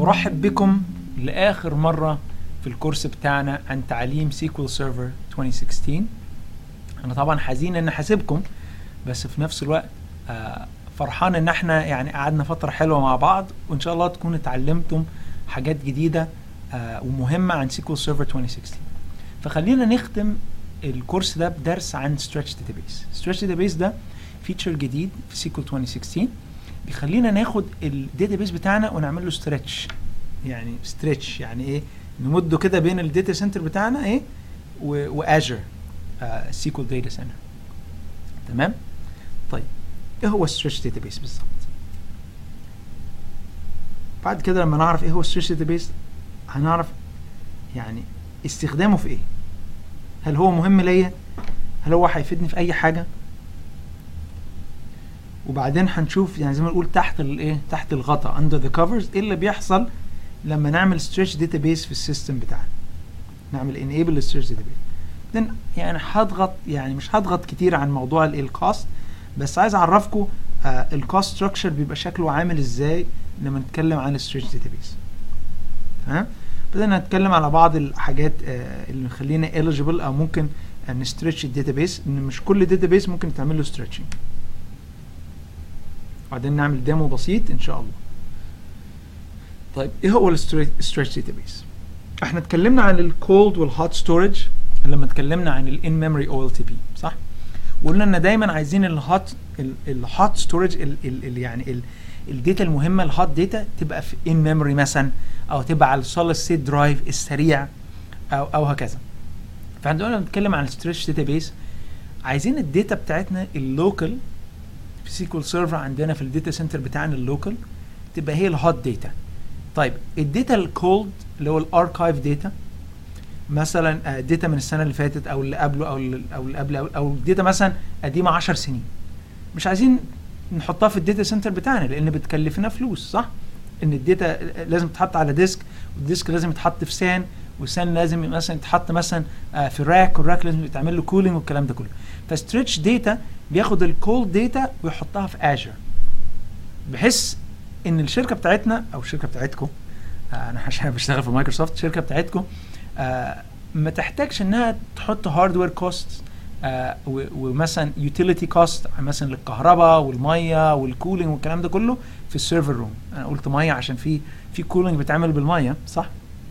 أرحب بكم لآخر مرة في الكورس بتاعنا عن تعليم SQL Server 2016 أنا طبعا حزين إن حاسبكم بس في نفس الوقت آه، فرحان إن احنا يعني قعدنا فترة حلوة مع بعض وإن شاء الله تكونوا اتعلمتم حاجات جديدة آه، ومهمة عن SQL Server 2016 فخلينا نختم الكورس ده بدرس عن Stretch Database Stretch Database ده فيتشر جديد في SQL 2016 بيخلينا ناخد الداتابيس بتاعنا ونعمل له ستريتش يعني ستريتش يعني ايه نمده كده بين الداتا سنتر بتاعنا ايه واجر سيكول داتا سنتر تمام طيب ايه هو ستريتش داتابيس بالظبط بعد كده لما نعرف ايه هو ستريتش داتابيس هنعرف يعني استخدامه في ايه هل هو مهم ليا هل هو هيفيدني في اي حاجه وبعدين هنشوف يعني زي ما نقول تحت الايه تحت الغطاء اندر ذا كفرز ايه اللي بيحصل لما نعمل ستريتش داتابيس في السيستم بتاعنا نعمل انيبل للستريتش داتابيس then يعني هضغط يعني مش هضغط كتير عن موضوع الكوست بس عايز اعرفكم آه الكوست ستراكشر بيبقى شكله عامل ازاي لما نتكلم عن الستريتش داتابيس تمام بدنا نتكلم على بعض الحاجات آه اللي مخلينا eligible او ممكن آه نستريتش الداتابيس ان مش كل داتابيس ممكن تعمل له ستريتشنج وبعدين نعمل ديمو بسيط ان شاء الله طيب ايه هو الستريتش داتابيس احنا اتكلمنا عن الكولد والهوت ستورج لما اتكلمنا عن الان ميموري او ال تي بي صح وقلنا ان دايما عايزين الهوت الهوت ستورج يعني الداتا المهمه الهوت داتا تبقى في ان ميموري مثلا او تبقى على السوليد ستيت درايف السريع او او هكذا فعندنا بنتكلم عن الستريتش داتابيس عايزين الداتا بتاعتنا اللوكال في سيكول سيرفر عندنا في الداتا سنتر بتاعنا اللوكال تبقى هي الهوت داتا طيب الداتا الكولد اللي هو الاركايف داتا مثلا داتا من السنه اللي فاتت او اللي قبله او اللي او اللي قبل او داتا مثلا قديمه 10 سنين مش عايزين نحطها في الداتا سنتر بتاعنا لان بتكلفنا فلوس صح ان الداتا لازم تتحط على ديسك والديسك لازم يتحط في سان والسان لازم مثلا يتحط مثلا في راك والراك لازم يتعمل له كولينج والكلام ده كله فستريتش داتا بياخد الكولد داتا ويحطها في اجر بحيث ان الشركه بتاعتنا او الشركه بتاعتكم آه انا عشان بشتغل في مايكروسوفت الشركه بتاعتكم آه ما تحتاجش انها تحط هاردوير كوست آه ومثلا يوتيليتي كوست مثلا للكهرباء والميه والكولينج والكلام ده كله في السيرفر روم انا قلت ميه عشان في في كولينج بيتعمل بالميه صح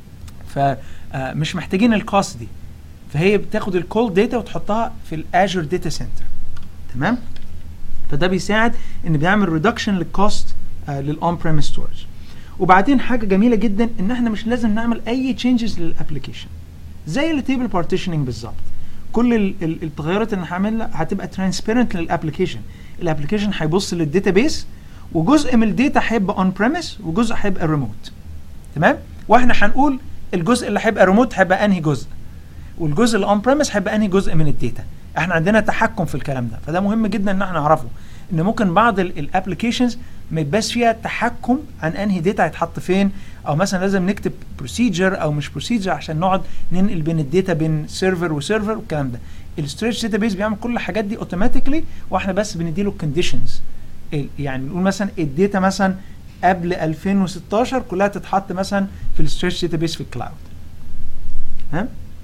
فمش محتاجين الكوست دي فهي بتاخد الكولد داتا وتحطها في الاجر داتا سنتر تمام فده بيساعد ان بيعمل ريدكشن للكوست للاون بريمس ستورج وبعدين حاجه جميله جدا ان احنا مش لازم نعمل اي تشينجز للابلكيشن زي التيبل بارتيشننج بالظبط كل التغيرات اللي هعملها هتبقى ترانسبيرنت للابلكيشن الابلكيشن هيبص للداتابيس وجزء من الداتا هيبقى اون بريمس وجزء هيبقى ريموت تمام واحنا هنقول الجزء اللي هيبقى ريموت هيبقى انهي جزء والجزء اللي اون بريمس هيبقى انهي جزء من الداتا احنا عندنا تحكم في الكلام ده فده مهم جدا ان احنا نعرفه ان ممكن بعض الابلكيشنز ما يبقاش فيها تحكم عن انهي داتا هيتحط فين او مثلا لازم نكتب بروسيجر او مش بروسيجر عشان نقعد ننقل بين الداتا بين سيرفر وسيرفر والكلام ده الستريتش داتابيس بيعمل كل الحاجات دي اوتوماتيكلي واحنا بس بنديله الكونديشنز يعني نقول مثلا الداتا مثلا قبل 2016 كلها تتحط مثلا في الستريتش داتابيس في الكلاود ها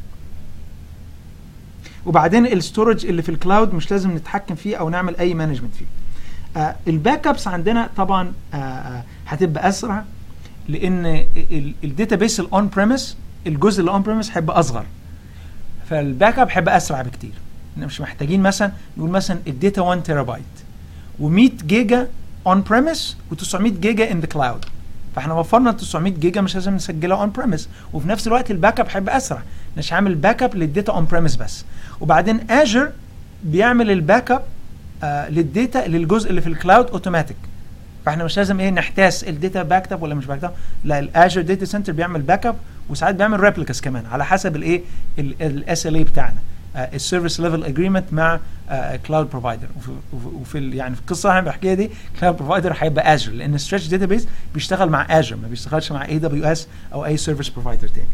وبعدين الستورج اللي في الكلاود مش لازم نتحكم فيه او نعمل اي مانجمنت فيه آه الباك ابس عندنا طبعا آه آه هتبقى اسرع لان الداتابيس الاون بريمس الجزء اللي اون بريمس هيبقى اصغر فالباك اب هيبقى اسرع بكتير مش محتاجين مثلا نقول مثلا الداتا 1 تيرا بايت و100 جيجا اون بريمس و900 جيجا ان ذا كلاود فاحنا وفرنا 900 جيجا مش لازم نسجلها اون بريمس وفي نفس الوقت الباك اب هيبقى اسرع مش عامل باك اب للداتا اون بريمس بس وبعدين اجر بيعمل الباك اب آه للداتا للجزء اللي في الكلاود اوتوماتيك فاحنا مش لازم ايه نحتاس الداتا باك اب ولا مش باك اب لا الاجر داتا سنتر بيعمل باك اب وساعات بيعمل ريبليكاس كمان على حسب الايه الاس ال اي بتاعنا السيرفيس ليفل اجريمنت مع كلاود بروفايدر وفي يعني في القصه اللي انا بحكيها دي كلاود بروفايدر هيبقى اجر لان ستريتش داتابيس بيشتغل مع اجر ما بيشتغلش مع اي دبليو اس او اي سيرفيس بروفايدر تاني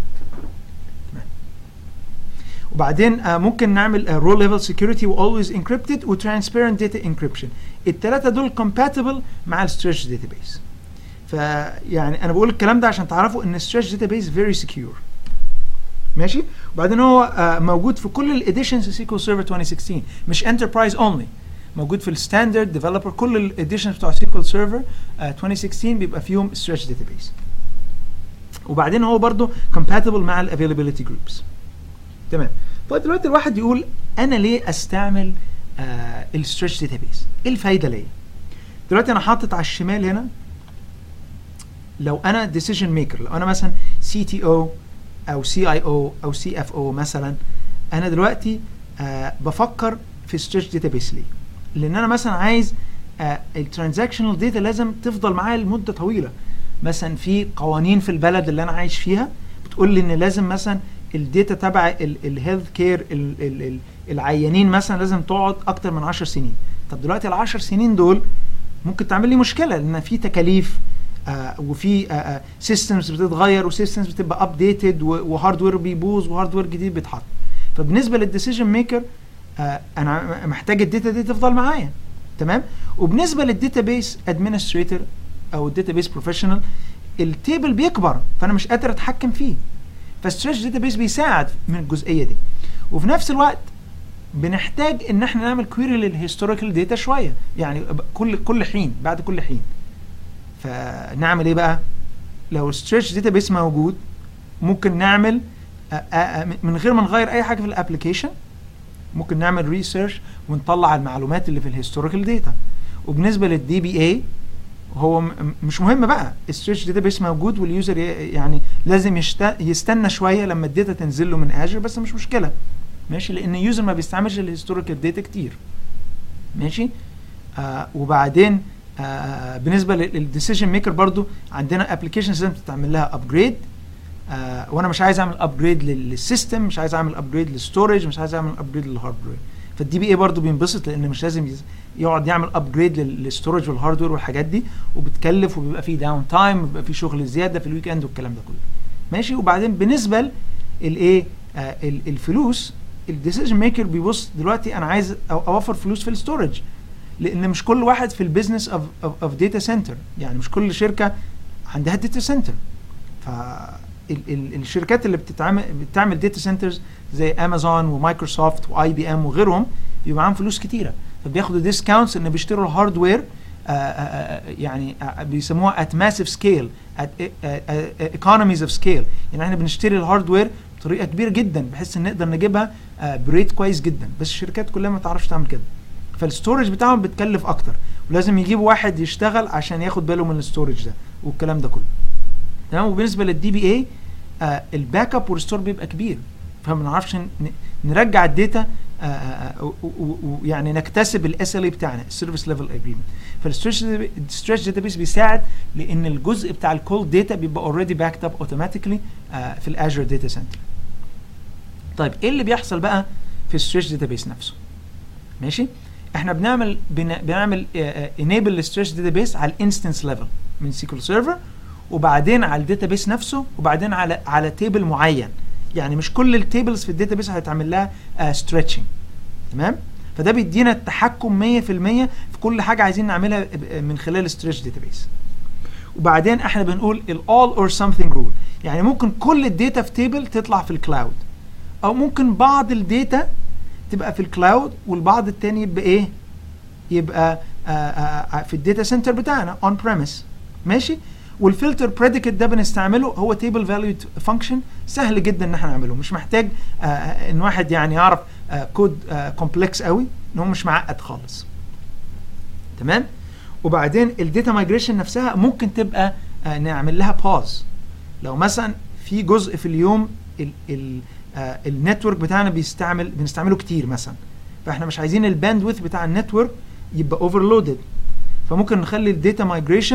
وبعدين آه ممكن نعمل رول ليفل سكيورتي واولويز انكريبتد وترانسبيرنت داتا انكريبشن الثلاثه دول كومباتبل مع الستريتش داتابيس فيعني انا بقول الكلام ده عشان تعرفوا ان ستريتش داتابيس فيري سكيور ماشي وبعدين هو آه موجود في كل الاديشنز سيكول سيرفر 2016 مش انتربرايز اونلي موجود في الستاندرد ديفلوبر كل الاديشنز بتوع سيكول سيرفر 2016 بيبقى فيهم ستريتش داتابيس وبعدين هو برضه compatible مع الافيلابيلتي جروبس تمام طيب دلوقتي الواحد يقول انا ليه استعمل آه الستريتش داتابيس ايه الفايده ليا دلوقتي انا حاطط على الشمال هنا لو انا ديسيجن ميكر لو انا مثلا سي تي او او سي اي او او سي اف او مثلا انا دلوقتي آه بفكر في ستريتش داتابيس ليه لان انا مثلا عايز آه الترانزاكشنال داتا لازم تفضل معايا لمده طويله مثلا في قوانين في البلد اللي انا عايش فيها بتقول لي ان لازم مثلا الداتا تبع الهيلث كير العيانين مثلا لازم تقعد اكتر من 10 سنين طب دلوقتي ال 10 سنين دول ممكن تعمل لي مشكله لان في تكاليف آه وفي سيستمز آه بتتغير وسيستمز بتبقى ابديتد وهاردوير بيبوظ وهاردوير جديد بيتحط فبالنسبه للديسيجن ميكر آه انا محتاج الداتا دي تفضل معايا تمام وبالنسبه للداتابيس ادمنستريتور او الداتابيس بروفيشنال التيبل بيكبر فانا مش قادر اتحكم فيه فستريتش داتابيس بيساعد من الجزئيه دي وفي نفس الوقت بنحتاج ان احنا نعمل كويري للهيستوريكال داتا شويه يعني كل كل حين بعد كل حين فنعمل ايه بقى لو ستريتش داتابيس موجود ممكن نعمل من غير ما نغير اي حاجه في الابلكيشن ممكن نعمل ريسيرش ونطلع المعلومات اللي في الهيستوريكال داتا وبالنسبه للدي بي اي هو مش مهم بقى الستريتش داتابيس موجود واليوزر يعني لازم يستنى شويه لما الداتا تنزل له من اجر بس مش مشكله ماشي لان اليوزر ما بيستعملش الهيستوريكال داتا كتير ماشي آه وبعدين آه بالنسبه للديسيجن ميكر برضو عندنا ابلكيشنز لازم تتعمل لها ابجريد آه وانا مش عايز اعمل ابجريد للسيستم مش عايز اعمل ابجريد للستورج مش عايز اعمل ابجريد للهاردوير فالدي بي اي برضو بينبسط لان مش لازم يقعد يعمل ابجريد للستورج والهاردوير والحاجات دي وبتكلف وبيبقى فيه داون تايم وبيبقى فيه شغل زياده في الويك اند والكلام ده كله ماشي وبعدين بالنسبه للايه آه الفلوس الديسيجن ميكر بيبص دلوقتي انا عايز اوفر فلوس في الستورج لان مش كل واحد في البيزنس اوف اوف داتا سنتر يعني مش كل شركه عندها داتا سنتر ف الشركات اللي بتتعمل بتعمل داتا سنترز زي امازون ومايكروسوفت واي بي ام وغيرهم بيبقى معاهم فلوس كتيره فبياخدوا ديسكاونتس ان بيشتروا الهاردوير يعني بيسموها ات ماسيف سكيل ات ايكونوميز اوف سكيل يعني احنا بنشتري الهاردوير بطريقه كبيره جدا بحيث ان نقدر نجيبها بريت كويس جدا بس الشركات كلها ما تعرفش تعمل كده فالستورج بتاعهم بتكلف اكتر ولازم يجيبوا واحد يشتغل عشان ياخد باله من الستورج ده والكلام ده كله تمام وبالنسبه للدي بي اي الباك اب والستور بيبقى كبير فما نعرفش نرجع الداتا ويعني نكتسب الاس ال اي بتاعنا السيرفيس ليفل اجريمنت فالستريتش داتابيس بيساعد لان الجزء بتاع الكول داتا بيبقى اوريدي باكت اب اوتوماتيكلي في الاجر داتا سنتر طيب ايه اللي بيحصل بقى في الستريتش داتابيس نفسه ماشي احنا بنعمل بنعمل انيبل للستريتش داتابيس على الانستنس ليفل من سيكول سيرفر وبعدين على الداتابيس نفسه وبعدين على على تيبل معين يعني مش كل التيبلز في الداتابيس هيتعمل لها ستريتشنج تمام فده بيدينا التحكم 100% في كل حاجه عايزين نعملها من خلال ستريتش داتابيس وبعدين احنا بنقول الاول اور something رول يعني ممكن كل الداتا في تيبل تطلع في الكلاود او ممكن بعض الداتا تبقى في الكلاود والبعض التاني يبقى ايه يبقى آآ آآ في الداتا سنتر بتاعنا اون بريمس ماشي والفلتر بريديكت ده بنستعمله هو تيبل فاليود فانكشن سهل جدا ان احنا نعمله مش محتاج ان واحد يعني يعرف كود كومبلكس قوي ان هو مش معقد خالص تمام وبعدين الداتا مايجريشن نفسها ممكن تبقى نعمل لها باوز لو مثلا في جزء في اليوم النتورك بتاعنا بيستعمل بنستعمله كتير مثلا فاحنا مش عايزين الباندويث بتاع النتورك يبقى اوفرلودد فممكن نخلي الداتا مايجريشن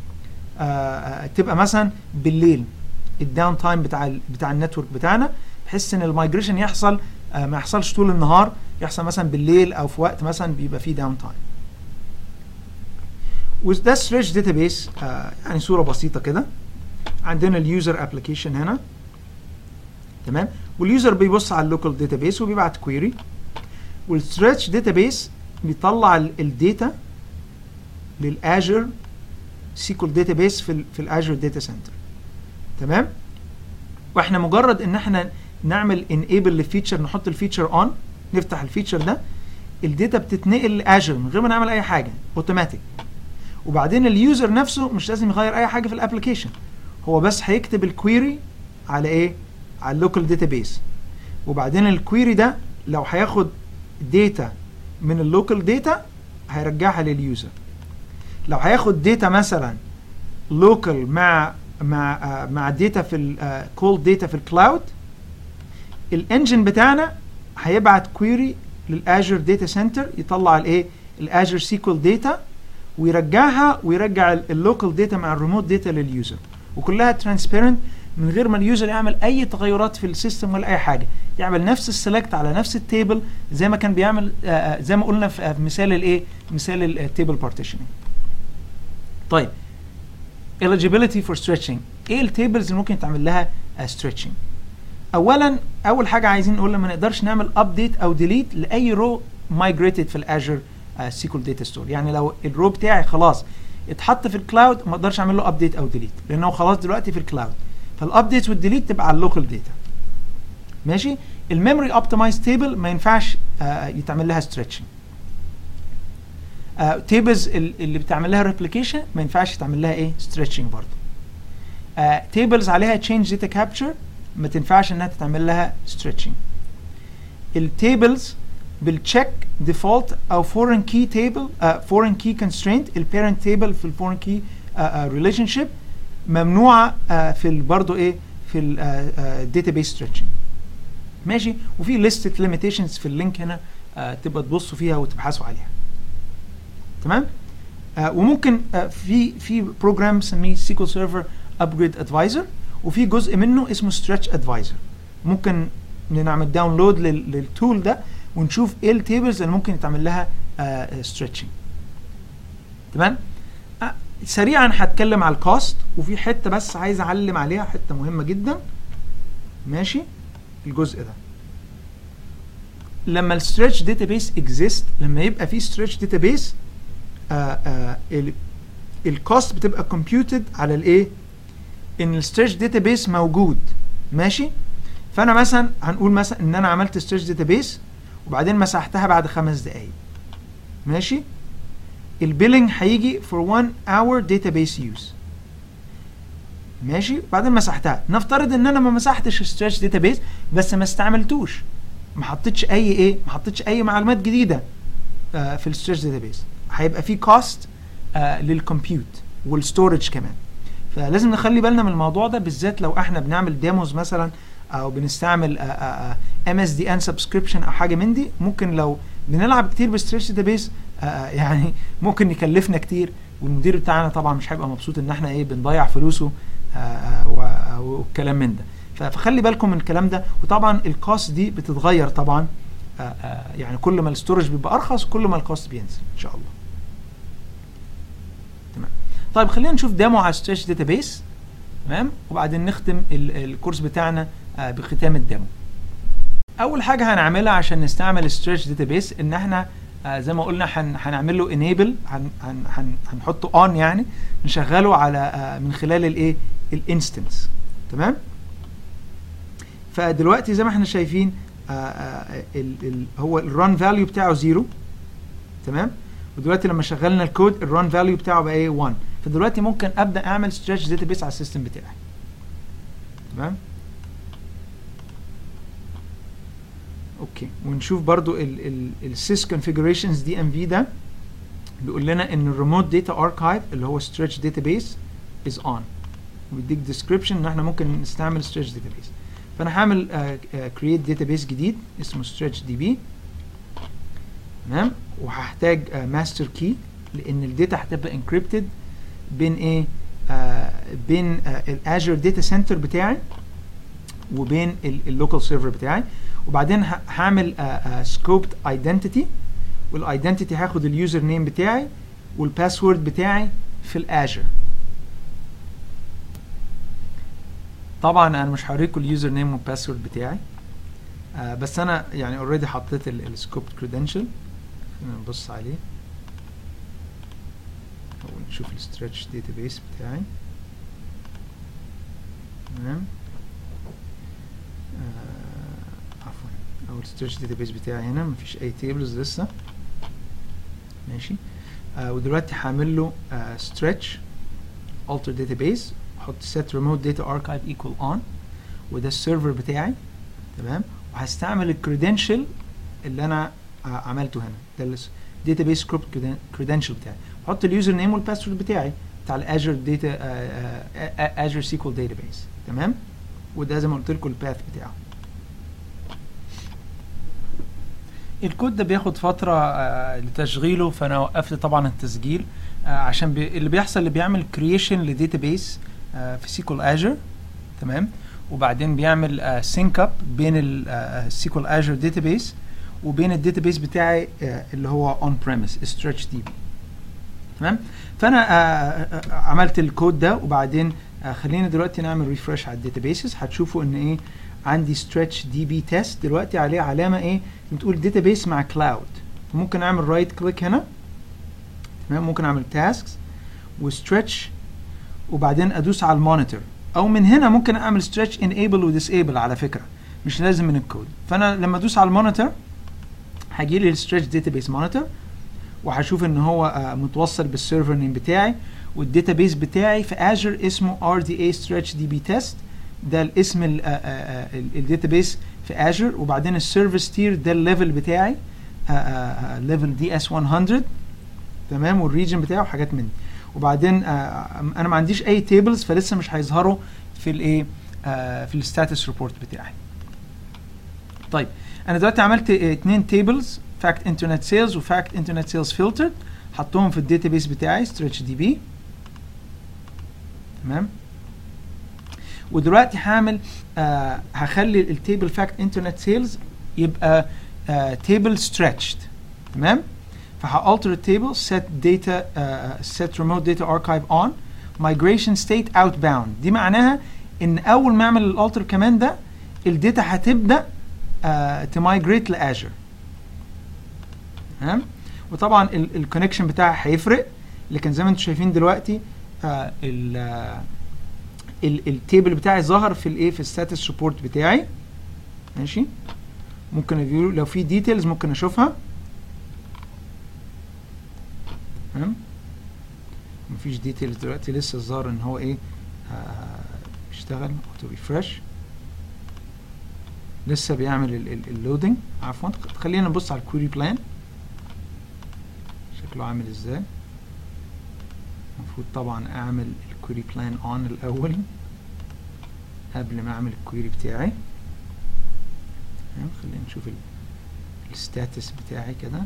تبقى مثلا بالليل الداون تايم بتاع ال بتاع النتورك بتاعنا بحيث ان المايجريشن يحصل آه ما يحصلش طول النهار يحصل مثلا بالليل او في وقت مثلا بيبقى فيه داون تايم وده ستريتش داتابيس يعني صوره بسيطه كده عندنا اليوزر ابلكيشن هنا تمام واليوزر بيبص على اللوكال داتابيس وبيبعت كويري والستريتش داتابيس بيطلع الداتا للاجر سيكول داتابيس في ال في الاجر داتا سنتر تمام واحنا مجرد ان احنا نعمل انيبل لفيتشر نحط الفيتشر اون نفتح الفيتشر ده الداتا بتتنقل لاجر من غير ما نعمل اي حاجه اوتوماتيك وبعدين اليوزر نفسه مش لازم يغير اي حاجه في الابلكيشن هو بس هيكتب الكويري على ايه على اللوكال داتابيس وبعدين الكويري ده لو هياخد داتا من اللوكال داتا هيرجعها لليوزر لو هياخد داتا مثلا لوكال مع مع آه مع داتا في الكولد داتا في الكلاود الانجن بتاعنا هيبعت كويري للاجر داتا سنتر يطلع الايه الاجر سيكوال داتا ويرجعها ويرجع اللوكال داتا مع الريموت داتا لليوزر وكلها ترانسبيرنت من غير ما اليوزر يعمل اي تغيرات في السيستم ولا اي حاجه يعمل نفس السلكت على نفس التيبل زي ما كان بيعمل آه زي ما قلنا في مثال الايه مثال التيبل بارتيشننج طيب eligibility for stretching ايه التيبلز اللي ممكن تعمل لها stretching اولا اول حاجه عايزين نقول ما نقدرش نعمل ابديت او ديليت لاي رو مايجريتد في الاجر سيكول داتا ستور يعني لو الرو بتاعي خلاص اتحط في الكلاود ما اقدرش اعمل له ابديت او ديليت لانه خلاص دلوقتي في الكلاود فالابديت والديليت تبقى على اللوكال داتا ماشي الميموري اوبتمايز تيبل ما ينفعش آه يتعمل لها ستريتشنج تيبلز اللي بتعمل لها ريبليكيشن ما ينفعش يتعمل لها ايه ستريتشنج برضه تيبلز عليها تشينج داتا كابتشر ما تنفعش انها تتعمل لها ستريتشنج التيبلز بالتشيك ديفولت او فورين كي تيبل فورين كي كونسترينت البيرنت تيبل في الفورين كي ريليشن شيب ممنوعه uh, في برضه ايه في الداتابيس ستريتشنج ماشي وفي ليستة ليميتيشنز في اللينك هنا uh, تبقى تبصوا فيها وتبحثوا عليها تمام uh, وممكن في في بروجرام نسميه سيكول سيرفر ابجريد ادفايزر وفي جزء منه اسمه ستريتش ادفايزر ممكن نعمل داونلود للتول ده ونشوف ايه التيبلز اللي ممكن يتعمل لها ستريتشنج تمام آه سريعا هتكلم على الكوست وفي حته بس عايز اعلم عليها حته مهمه جدا ماشي الجزء ده لما الستريتش داتابيس اكزيست لما يبقى في ستريتش داتابيس الكوست بتبقى كومبيوتد على الايه ان الستريتش داتابيس موجود ماشي فانا مثلا هنقول مثلا ان انا عملت ستريتش داتابيس وبعدين مسحتها بعد خمس دقايق ماشي البيلنج هيجي for one hour database use ماشي بعدين مسحتها نفترض ان انا ما مسحتش ستريتش داتابيس بس ما استعملتوش ما حطيتش اي ايه ما حطيتش اي معلومات جديده آه في الستريتش داتابيس هيبقى في كوست آه للكمبيوت والستورج كمان فلازم نخلي بالنا من الموضوع ده بالذات لو احنا بنعمل ديموز مثلا او بنستعمل ام اس دي ان سبسكريبشن او حاجه من دي ممكن لو بنلعب كتير بالستريتش داتابيس يعني ممكن يكلفنا كتير والمدير بتاعنا طبعا مش هيبقى مبسوط ان احنا ايه بنضيع فلوسه والكلام من ده فخلي بالكم من الكلام ده وطبعا الكوست دي بتتغير طبعا يعني كل ما الستورج بيبقى ارخص كل ما الكوست بينزل ان شاء الله تمام طيب خلينا نشوف ديمو على ستريتش داتابيس تمام وبعدين نختم الكورس بتاعنا بختام الديمو اول حاجه هنعملها عشان نستعمل ستريتش داتابيس ان احنا آه زي ما قلنا هنعمل له انيبل هن هن هنحطه اون يعني نشغله على آه من خلال الايه الانستنس تمام فدلوقتي زي ما احنا شايفين آه ال ال هو الران فاليو بتاعه زيرو تمام ودلوقتي لما شغلنا الكود الران فاليو بتاعه بقى ايه 1 فدلوقتي ممكن ابدا اعمل ستريتش داتابيس على السيستم بتاعي تمام اوكي ونشوف برضو السيس كونفيجريشنز دي ام في ده بيقول لنا ان الريموت داتا اركايف اللي هو ستريتش داتابيس از اون وبيديك ديسكريبشن ان احنا ممكن نستعمل ستريتش داتابيس فانا هعمل كرييت داتابيس جديد اسمه ستريتش دي بي تمام وهحتاج ماستر uh, كي لان الداتا هتبقى انكريبتد بين ايه آه بين الاجر داتا سنتر بتاعي وبين اللوكال سيرفر بتاعي وبعدين هعمل سكوبد ايدنتيتي والايدنتيتي هاخد اليوزر نيم بتاعي والباسورد بتاعي في الاجر طبعا انا مش هوريكم اليوزر نيم والباسورد بتاعي آه بس انا يعني اوريدي حطيت السكوبد كريدنشال نبص عليه نشوف الستريتش داتابيس بتاعي تمام آه عفوا او الستريتش داتابيس بتاعي هنا مفيش اي تيبلز لسه ماشي آه ودلوقتي هعمل له آه stretch alter database احط set remote data archive equal on وده السيرفر بتاعي تمام وهستعمل الكريدنشال اللي انا آه عملته هنا ده الداتابيس سكريبت كريدنشال بتاعي احط اليوزر نيم والباسورد بتاعي بتاع الاجر داتا اجر سيكوال داتابيس تمام وده زي ما قلت لكم الباث بتاعه الكود ده بياخد فترة آه لتشغيله فأنا وقفت طبعا التسجيل آه عشان بي اللي بيحصل اللي بيعمل كرييشن لداتابيس آه في سيكول اجر تمام وبعدين بيعمل سينك اب بين السيكول اجر داتابيس وبين الداتابيس بتاعي آه اللي هو اون بريمس ستريتش دي بي تمام فانا آه عملت الكود ده وبعدين آه خلينا دلوقتي نعمل ريفرش على الداتابيسز هتشوفوا ان ايه عندي stretch دي بي تيست دلوقتي عليه علامه ايه بتقول داتابيس مع كلاود ممكن اعمل رايت كليك هنا تمام ممكن اعمل تاسكس وستريتش وبعدين ادوس على المونيتور او من هنا ممكن اعمل stretch enable وديسيبل على فكره مش لازم من الكود فانا لما ادوس على المونيتور هيجي لي الستريتش داتابيس مونيتور وهشوف ان هو آه متوصل بالسيرفر نيم بتاعي والداتابيس بتاعي في اجر اسمه RDA stretch DB test ده الاسم الداتابيس في اجر وبعدين السيرفيس تير ده الليفل بتاعي ليفل دي اس 100 تمام والريجن بتاعه وحاجات من دي وبعدين انا ما عنديش اي تيبلز فلسه مش هيظهروا في الايه في الستاتس ريبورت بتاعي طيب انا دلوقتي عملت اتنين تيبلز فاكت انترنت سيلز وفاكت انترنت سيلز فلتر حطهم في الداتابيس بتاعي ستريتش دي بي تمام ودلوقتي هعمل آه هخلي التيبل فاكت انترنت سيلز يبقى تيبل ستريتشد تمام فهالتر التيبل set data uh, set remote data archive on migration state outbound دي معناها ان اول ما اعمل الالتر كمان ده الداتا هتبدا uh, تمايجريت لاجر تمام وطبعا الكونكشن بتاعها هيفرق لكن زي ما انتم شايفين دلوقتي uh, ال التيبل بتاعي ظهر في الايه في الستاتس ريبورت بتاعي ماشي ممكن لو في ديتيلز ممكن اشوفها تمام مفيش ديتيلز دلوقتي لسه الظاهر ان هو ايه بيشتغل اوتو ريفرش لسه بيعمل اللودنج عفوا خلينا نبص على الكويري بلان شكله عامل ازاي المفروض طبعا اعمل الكويري بلان اون الاول قبل ما اعمل الكويري بتاعي تمام خلينا نشوف الستاتس بتاعي كده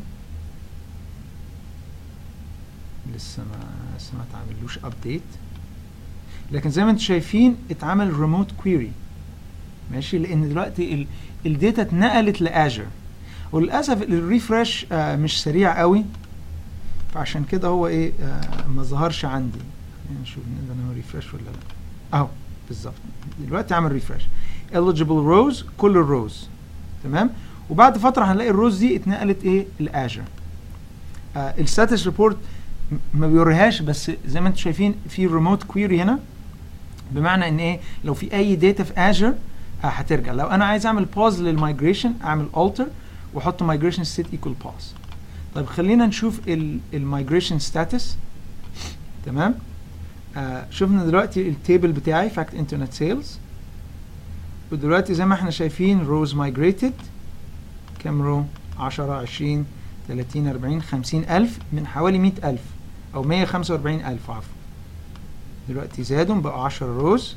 لسه ما لسه ما اتعملوش ابديت لكن زي ما انتم شايفين اتعمل ريموت كويري ماشي لان دلوقتي الداتا اتنقلت لاجر وللاسف الريفرش آه مش سريع قوي فعشان كده هو ايه آه ما ظهرش عندي نشوف نقدر نعمل ريفرش ولا لا اهو بالظبط دلوقتي عامل ريفرش eligible rows كل الروز تمام وبعد فتره هنلاقي الروز دي اتنقلت ايه لاجر آه الستاتس ريبورت ما بيوريهاش بس زي ما انتم شايفين في ريموت كويري هنا بمعنى ان ايه لو في اي داتا في اجر هترجع لو انا عايز اعمل باوز للمايجريشن اعمل alter واحط مايجريشن ستيت ايكوال باوز طيب خلينا نشوف المايجريشن ستاتس تمام آه شفنا دلوقتي التيبل بتاعي فاكت انترنت سيلز ودلوقتي زي ما احنا شايفين روز مايجريتد كام رو 10 20 30 40 50 ألف من حوالي 100 ألف أو 145 ألف عفوا دلوقتي زادوا بقوا 10 روز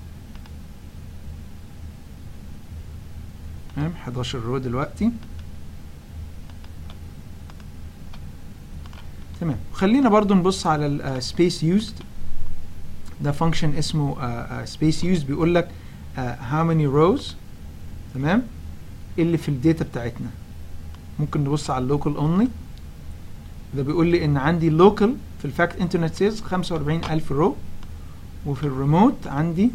تمام 11 رو دلوقتي تمام خلينا برضو نبص على السبيس يوزد ده فانكشن اسمه سبيس يوزد بيقول لك how many rows تمام اللي في الداتا بتاعتنا ممكن نبص على اللوكال اونلي ده بيقول لي ان عندي لوكال في الفاكت انترنت سيلز 45000 رو وفي الريموت عندي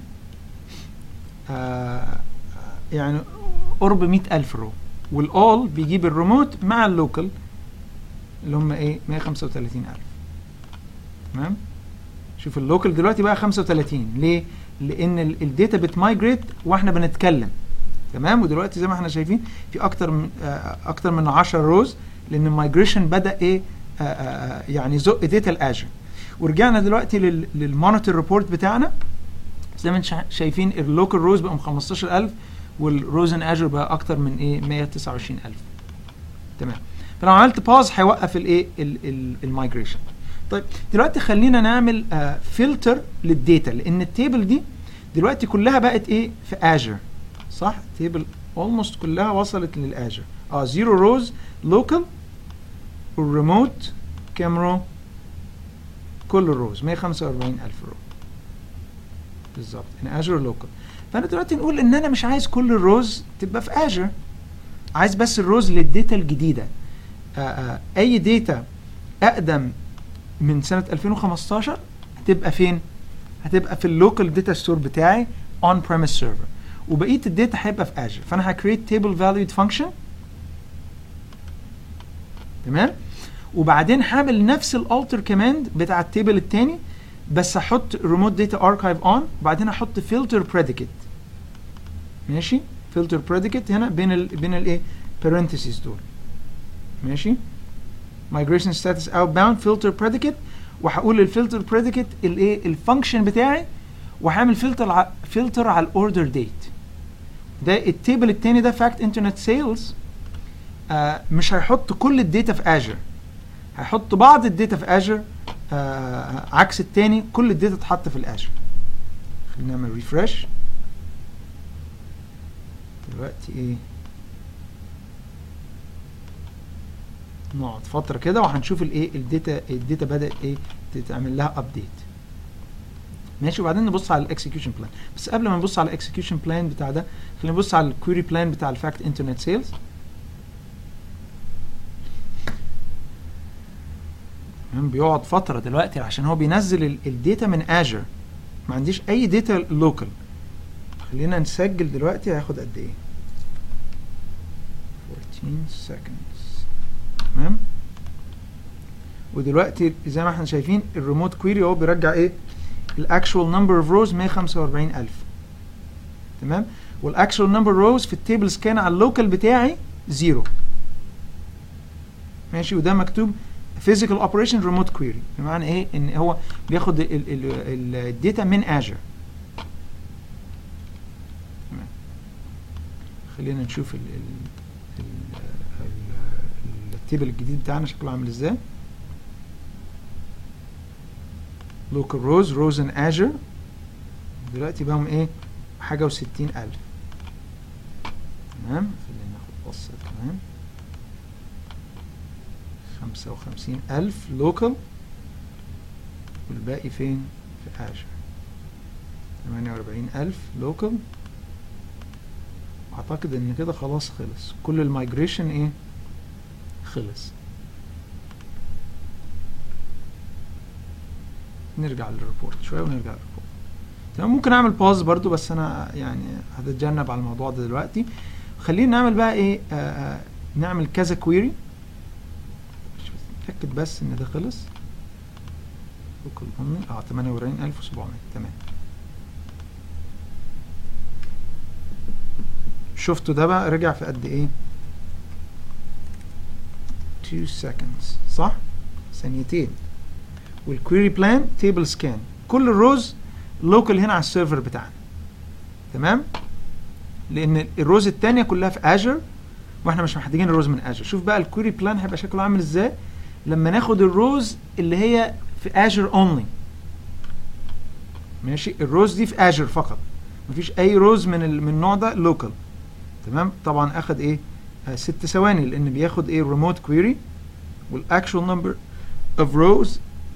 آه يعني قرب 100000 رو والاول بيجيب الريموت مع اللوكال اللي هم ايه 135000 تمام شوف اللوكال دلوقتي بقى 35 ليه لان الداتا بتمايجريت واحنا بنتكلم تمام ودلوقتي زي ما احنا شايفين في اكتر من آه اكتر من 10 روز لان المايجريشن بدا ايه آه آه يعني زق داتا الاجر ورجعنا دلوقتي للمونيتور ريبورت بتاعنا زي ما انتم شايفين اللوكال روز بقوا 15000 والروز ان اجر بقى اكتر من ايه 129000 تمام فلو عملت باز هيوقف الايه المايجريشن طيب دلوقتي خلينا نعمل آه فلتر للداتا لان التيبل دي دلوقتي كلها بقت ايه في اجر صح تيبل اولموست كلها وصلت للاجر اه زيرو روز لوكال والريموت كام رو كل الروز 145000 رو بالظبط ان اجر لوكال فانا دلوقتي نقول ان انا مش عايز كل الروز تبقى في اجر عايز بس الروز للداتا الجديده آآ آآ اي داتا اقدم من سنه 2015 هتبقى فين هتبقى في اللوكال داتا ستور بتاعي اون بريمس سيرفر وبقيه الداتا هيبقى في اجر فانا هكريت تيبل فاليود فانكشن تمام وبعدين هعمل نفس الالتر كماند بتاع التيبل الثاني بس هحط ريموت داتا اركايف اون وبعدين هحط فلتر بريديكت ماشي فلتر بريديكت هنا بين ال بين الايه parentheses دول ماشي migration status outbound filter predicate وهقول للفلتر بريديكت الايه الفانكشن بتاعي وهعمل فلتر ع... فلتر على الاوردر ديت ده التيبل الثاني ده فاكت انترنت سيلز آه مش هيحط كل الداتا في اجر هيحط بعض الداتا في اجر آه عكس الثاني كل الداتا اتحط في الاجر خلينا نعمل ريفرش دلوقتي ايه نقعد فتره كده وهنشوف الايه الداتا الداتا بدات ايه تتعمل لها ابديت ماشي وبعدين نبص على الاكسكيوشن بلان بس قبل ما نبص على الاكسكيوشن بلان بتاع ده خلينا نبص على الكويري بلان بتاع الفاكت انترنت سيلز بيقعد فتره دلوقتي عشان هو بينزل الداتا من اجر ما عنديش اي داتا لوكال خلينا نسجل دلوقتي هياخد قد ايه 14 seconds تمام ودلوقتي زي ما احنا شايفين الريموت كويري اهو بيرجع ايه الاكشوال نمبر اوف روز 145000 تمام والاكشوال نمبر روز في التيبل سكان على اللوكال بتاعي زيرو ماشي وده مكتوب physical operation remote query بمعنى ايه ان هو بياخد الداتا من اجر خلينا نشوف ال ال التيبل الجديد بتاعنا شكله عامل ازاي local rows rows in azure دلوقتي بقوا ايه حاجة وستين ألف تمام خلينا ناخد بصة كمان خمسة وخمسين ألف لوكال والباقي فين في اجر ثمانية وأربعين ألف لوكال أعتقد إن كده خلاص خلص كل المايجريشن إيه خلص نرجع للريبورت شويه ونرجع للريبورت تمام ممكن اعمل باوز برضو بس انا يعني هتجنب على الموضوع ده دلوقتي خلينا نعمل بقى ايه آآ آآ نعمل كذا كويري اتاكد بس ان ده خلص لوكال اونلي اه 48700 تمام شفتوا ده بقى رجع في قد ايه 2 seconds صح ثانيتين والكويري بلان تيبل سكان كل الروز لوكال هنا على السيرفر بتاعنا تمام لان الروز الثانيه كلها في اجر واحنا مش محتاجين الروز من اجر شوف بقى الكويري بلان هيبقى شكله عامل ازاي لما ناخد الروز اللي هي في اجر اونلي ماشي الروز دي في اجر فقط مفيش اي روز من ال... من النوع ده لوكال تمام طبعا اخد ايه آه ست ثواني لان بياخد ايه ريموت كويري والاكشوال نمبر اوف روز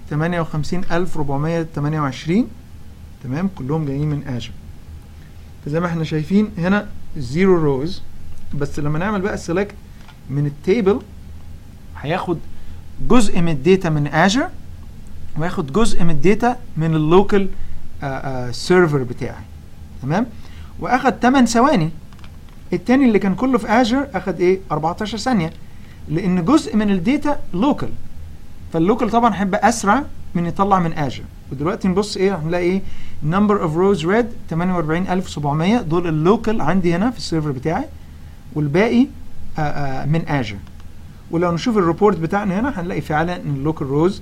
58428 تمام كلهم جايين من اجر فزي ما احنا شايفين هنا زيرو روز بس لما نعمل بقى سيلكت من التيبل هياخد جزء من الداتا من اجر وياخد جزء من الداتا من اللوكال سيرفر بتاعي تمام واخد 8 ثواني التاني اللي كان كله في اجر اخد ايه 14 ثانيه لان جزء من الداتا لوكال فاللوكال طبعا هيبقى اسرع من يطلع من اجر ودلوقتي نبص ايه هنلاقي ايه number of rows read 48700 دول اللوكال عندي هنا في السيرفر بتاعي والباقي آآ آآ من اجر ولو نشوف الريبورت بتاعنا هنا هنلاقي فعلا ان اللوكال روز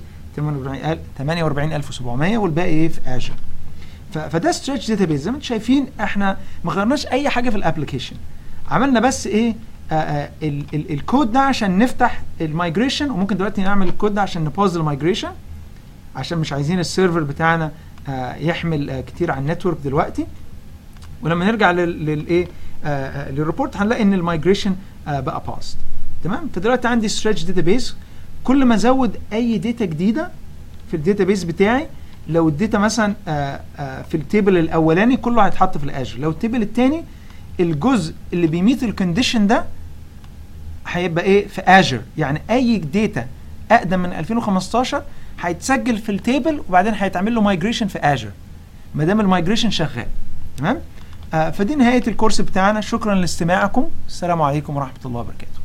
48700 والباقي ايه في اجر فده ستريتش داتابيز زي ما انتم شايفين احنا ما غيرناش اي حاجه في الابلكيشن عملنا بس ايه آآ ال ال الكود ده عشان نفتح المايجريشن وممكن دلوقتي نعمل الكود ده عشان نبوز المايجريشن عشان مش عايزين السيرفر بتاعنا يحمل كتير على النتورك دلوقتي ولما نرجع للايه للريبورت هنلاقي ان المايجريشن بقى باست تمام فدلوقتي عندي ستريتش داتابيز كل ما ازود اي داتا جديده في الداتابيز بتاعي لو الداتا مثلا آآ آآ في التيبل الاولاني كله هيتحط في الاجر لو التيبل الثاني الجزء اللي بيميت الكونديشن ده هيبقى ايه في اجر يعني اي داتا اقدم من 2015 هيتسجل في التيبل وبعدين هيتعمل له مايجريشن في اجر ما دام المايجريشن شغال تمام آه فدي نهايه الكورس بتاعنا شكرا لاستماعكم السلام عليكم ورحمه الله وبركاته